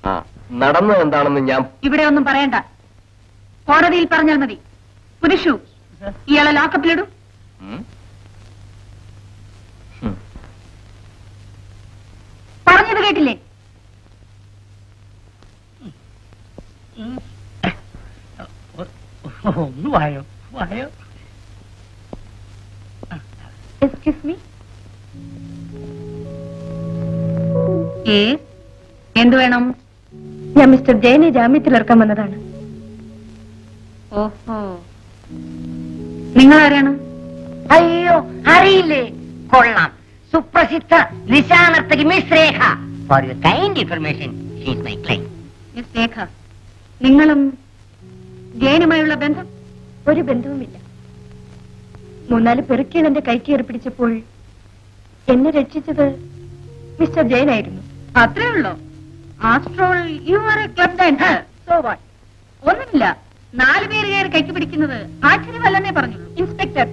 ആ നടന്നത് എന്താണെന്ന് ഞാൻ ഇവിടെ ഒന്നും പറയണ്ട കോടതിയിൽ പറഞ്ഞാൽ മതി പുരുഷു ഇയാളെ ലോക്കപ്പിലിടും ഉം? ഉം. പറഞ്ഞത് കേട്ടില്ലേ ഒന്ന് വായോ വായോ എക്സ്ക്യൂസ് മീ ഏ എന്തു വേണം ഞാൻ മിസ്റ്റർ ജയനെ ജാമ്യത്തിലിറക്കാൻ വന്നതാണ് ഓഹോ നിങ്ങൾ ആരാണ് അയ്യോ അറിയില്ലേ കൊള്ളാം സുപ്രസിദ്ധ നിശാനർത്തകി Miss Rekha for your kind information she's my client Miss Rekha നിങ്ങളും ജയനുമായുള്ള ബന്ധം ഒരു ബന്ധവുമില്ല മൂന്നാല് പെറുക്കികൾ എന്റെ കൈക്കേറി പിടിച്ചപ്പോൾ എന്നെ രക്ഷിച്ചത് മിസ്റ്റർ ജയനായിരുന്നു അത്രേ ഉള്ളോ after all you are a club dancer so what ഒന്നുമില്ല നാല് പേര് കയറി കൈക്ക് പിടിക്കുന്നത് ആശ്ചര്യമല്ലെന്നേ പറഞ്ഞുള്ളൂ ഇൻസ്പെക്ടർ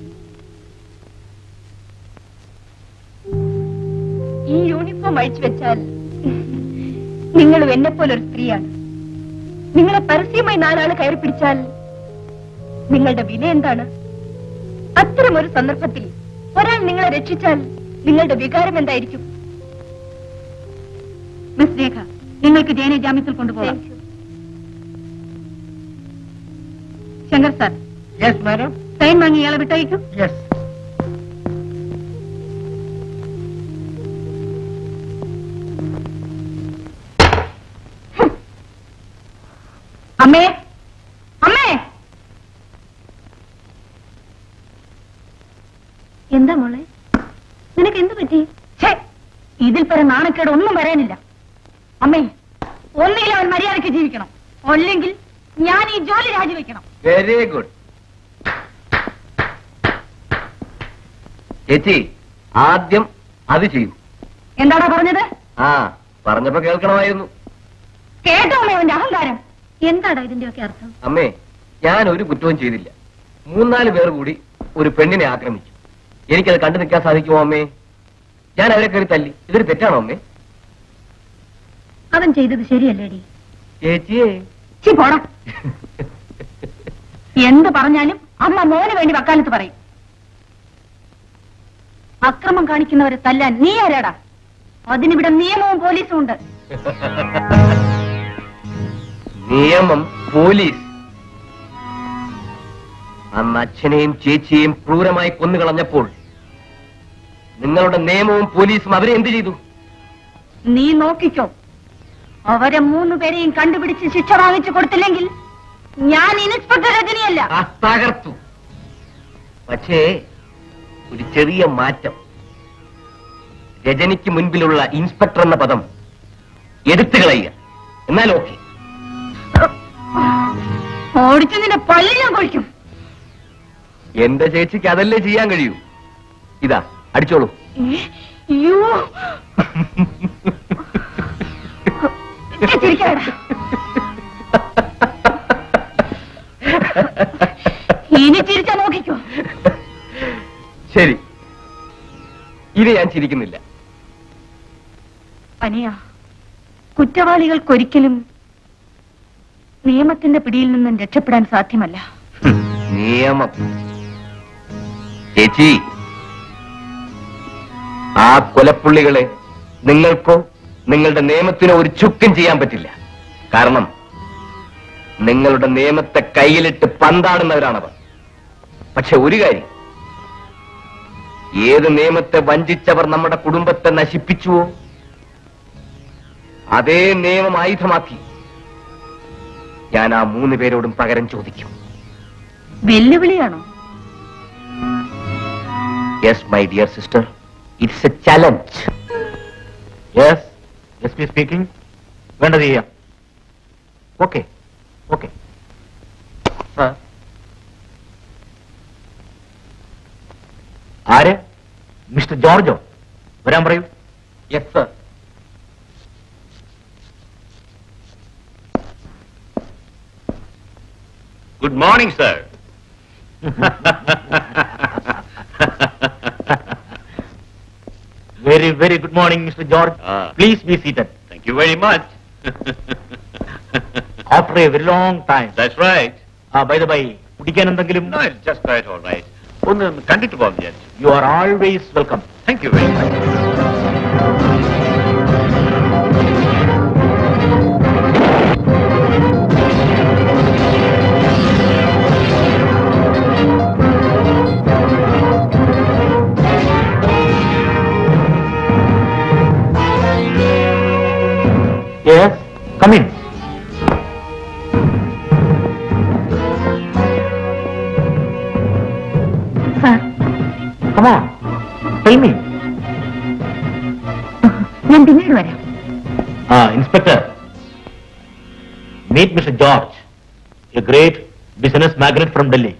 ഈ യൂണിഫോം അഴിച്ചു വെച്ചാൽ നിങ്ങളും എന്നെ പോലൊരു സ്ത്രീയാണ് നിങ്ങളെ പരസ്യമായി നാലാള് കയറി പിടിച്ചാൽ നിങ്ങളുടെ വില എന്താണ് അത്തരം ഒരു സന്ദർഭത്തിൽ ഒരാൾ നിങ്ങളെ രക്ഷിച്ചാൽ നിങ്ങളുടെ വികാരം എന്തായിരിക്കും മിസ് രേഖ നിങ്ങൾക്ക് ജയനെ ജാമ്യത്തിൽ കൊണ്ടുപോകാം Thank you. Shankar sir yes madam sign വാങ്ങി ഇയാളെ വിട്ടയക്കും യെസ് അമ്മേ അമ്മേ എന്താ മോളെ നിനക്ക് എന്ത് പറ്റി ഛേ, ഇതിൽ പരം നാണക്കേട് ഒന്നും വരാനില്ല അമ്മേ ഒന്നുകിൽ അവൻ മര്യാദയ്ക്ക് ജീവിക്കണം അല്ലെങ്കിൽ ഞാൻ ഈ ജോലി രാജിവെക്കണം വെരി ഗുഡ് ചേച്ചി ആദ്യം അത് ചെയ്യൂ എന്താടാ പറഞ്ഞത് ആ പറഞ്ഞപ്പോ കേൾക്കണമായിരുന്നു കേട്ടോ അമ്മേ അവന്റെ അഹങ്കാരം എന്താടാ ഇതിന്റെയൊക്കെ അർത്ഥം അമ്മേ ഞാൻ ഒരു കുറ്റവും ചെയ്തില്ല മൂന്നാല് പേർ കൂടി ഒരു പെണ്ണിനെ ആക്രമിച്ചു എനിക്കത് കണ്ടു നിൽക്കാൻ സാധിക്കുമോ അമ്മേ ഞാൻ അവരെ കയറി തല്ലി ഇതൊരു തെറ്റാണോ അമ്മേ അവൻ ചെയ്തത് ശരിയല്ലേടി ചേച്ചിയെ ചി പോടാ എന്ത് പറഞ്ഞാലും അമ്മ മോന് വേണ്ടി വക്കാലത്ത് പറയും അക്രമം കാണിക്കുന്നവരെ തല്ലാൻ നീ ആരാടാ അതിനിവിടെ നിയമവും പോലീസും ഉണ്ട് നിയമം പോലീസ് അന്ന് അച്ഛനെയും ചേച്ചിയെയും ക്രൂരമായി കൊന്നുകളഞ്ഞപ്പോൾ നിങ്ങളുടെ നിയമവും പോലീസും അവരെ എന്ത് ചെയ്തു നീ നോക്കിക്കോ അവരെ മൂന്ന് പേരെയും കണ്ടുപിടിച്ച് ശിക്ഷ വാങ്ങിച്ചു കൊടുത്തില്ലെങ്കിൽ ഞാൻ ഇൻസ്പെക്ടർ രജനിയല്ല ആ തകർത്തു പക്ഷേ ഒരു ചെറിയ മാറ്റം രജനിക്ക് മുൻപിലുള്ള ഇൻസ്പെക്ടർ എന്ന പദം എടുത്തു കളയുക എന്നാൽ ഓക്കെ ഓടിച്ചു നിന്റെ പല്ല് ഞാൻ കൊഴിക്കും എന്റെ ചേച്ചിക്ക് അതല്ലേ ചെയ്യാൻ കഴിയൂ ഇതാ അടിച്ചോളൂ യ്യോ. ചിരിക്കാടാ. ഇനി ചിരിച്ചാ നോക്കിക്കോ ശരി ഇത് ഞാൻ ചിരിക്കുന്നില്ല അനിയ കുറ്റവാളികൾക്കൊരിക്കലും നിയമത്തിന്റെ പിടിയിൽ നിന്നും രക്ഷപ്പെടാൻ സാധ്യമല്ല നിയമം ചേച്ചി ആ കൊലപ്പുള്ളികളെ നിങ്ങൾക്കോ നിങ്ങളുടെ നിയമത്തിനോ ഒരു ചുക്കും ചെയ്യാൻ പറ്റില്ല കാരണം നിങ്ങളുടെ നിയമത്തെ കയ്യിലിട്ട് പന്താടുന്നവരാണവർ പക്ഷെ ഒരു കാര്യം ഏത് നിയമത്തെ വഞ്ചിച്ചവർ നമ്മുടെ കുടുംബത്തെ നശിപ്പിച്ചുവോ അതേ നിയമം ആയുധമാക്കി ഞാൻ ആ മൂന്ന് പേരോടും പകരം ചോദിക്കും വെല്ലുവിളിയാണോ yes my dear sister it's a challenge yes S P speaking വേണ്ടത് ചെയ്യാം ഓക്കെ ഓക്കെ ആര് മിസ്റ്റർ ജോർജോ വരാൻ പറയൂ yes sir good morning sir very very good morning mister George Ah. Please be seated thank you very much after a very long time That's right. Ah by the by കുടിക്കാൻ എന്തെങ്കിലും No, it's just quite all right. ഒന്ന് കണ്ടിട്ട് പോകാം വിചാരിച്ചു you are always welcome thank you very much yes come in sir come on tell me ഞാൻ പിന്നീട് വരാം ആ inspector meet mister George a great business magnet from Delhi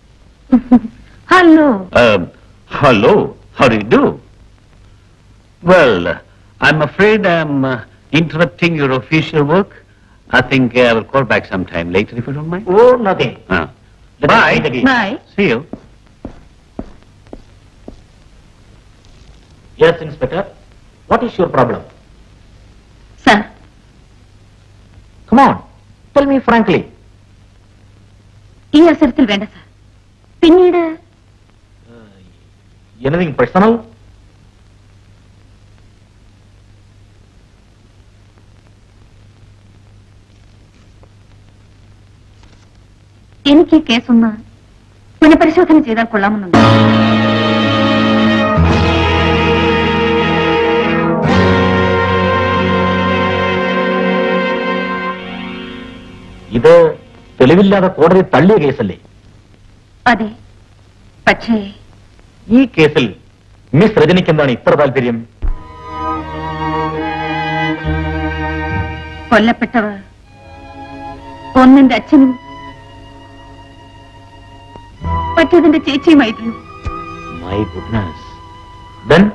hello Um, hello. How do you do? Well, uh, I'm afraid I'm uh, interrupting your official work. I think uh, I will call back sometime later if you don't mind. Oh nothing Uh, bye. Bye See you. Yes inspector what is your problem sir come on tell me frankly ഈ അവസരത്തിൽ വേണ്ട sir പിന്നീട് anything personal എനിക്ക് ഈ കേസൊന്ന് പുനഃപരിശോധന ചെയ്താൽ കൊള്ളാമെന്നുണ്ട് ഇത് തെളിവില്ലാതെ കോടതി തള്ളിയ കേസല്ലേ അതെ പക്ഷേ ഈ കേസിൽ മിസ് രജനിക്ക് എന്താണ് ഇത്ര താല്പര്യം കൊല്ലപ്പെട്ടവർ ഒന്നിന്റെ അച്ഛനും മറ്റേതിന്റെ ചേച്ചിയുമായിരുന്നു മൈ ഗുഡ്നസ് ദെൻ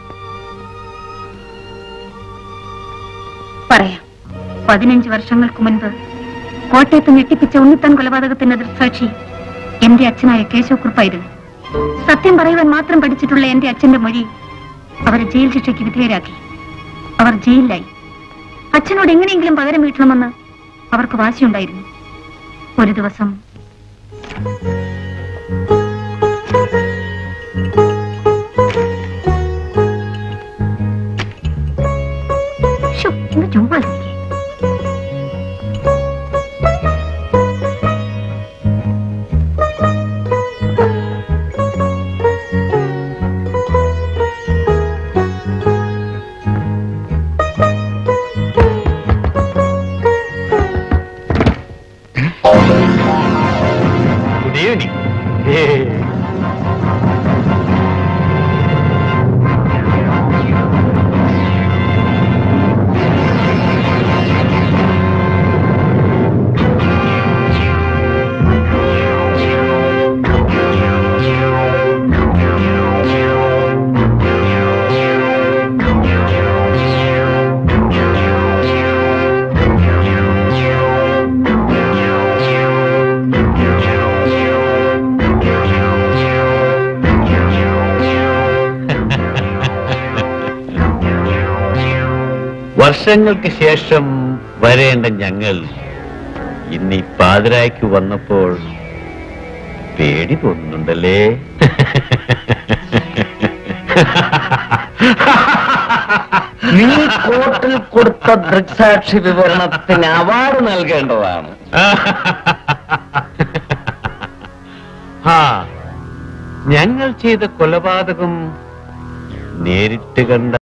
പറയാം പതിനഞ്ച് വർഷങ്ങൾക്ക് മുൻപ് കോട്ടയത്ത് ഞെട്ടിപ്പിച്ച ഉണ്ണിത്താൻ കൊലപാതകത്തിന്റെ ദൃക്സാക്ഷി എന്റെ അച്ഛനായ കേശവക്കുറുപ്പായിരുന്നു സത്യം പറയുവാൻ മാത്രം പഠിച്ചിട്ടുള്ള എന്റെ അച്ഛന്റെ മൊഴി അവരെ ജയിൽ ശിക്ഷയ്ക്ക് വിധേയരാക്കി അവർ ജയിലിലായി അച്ഛനോട് എങ്ങനെയെങ്കിലും പകരം വീട്ടണമെന്ന് അവർക്ക് വാശിയുണ്ടായിരുന്നു ഒരു ദിവസം ശ്ശോ, ഇന്ന് ചുമ്മാ ഇരിക്ക്. ഗുഡ് ഈവനിങ് വർഷങ്ങൾക്ക് ശേഷം വരേണ്ട ഞങ്ങൾ ഇന്ന് ഈ പാതിരായ്ക്ക് വന്നപ്പോൾ പേടി തോന്നുന്നുണ്ടല്ലേ നീ കോർട്ടിൽ കൊടുത്ത ദൃക്സാക്ഷി വിവരണത്തിന് അവാർഡ് നൽകേണ്ടതാണ് ആ ഞങ്ങൾ ചെയ്ത കൊലപാതകം നേരിട്ട് കണ്ട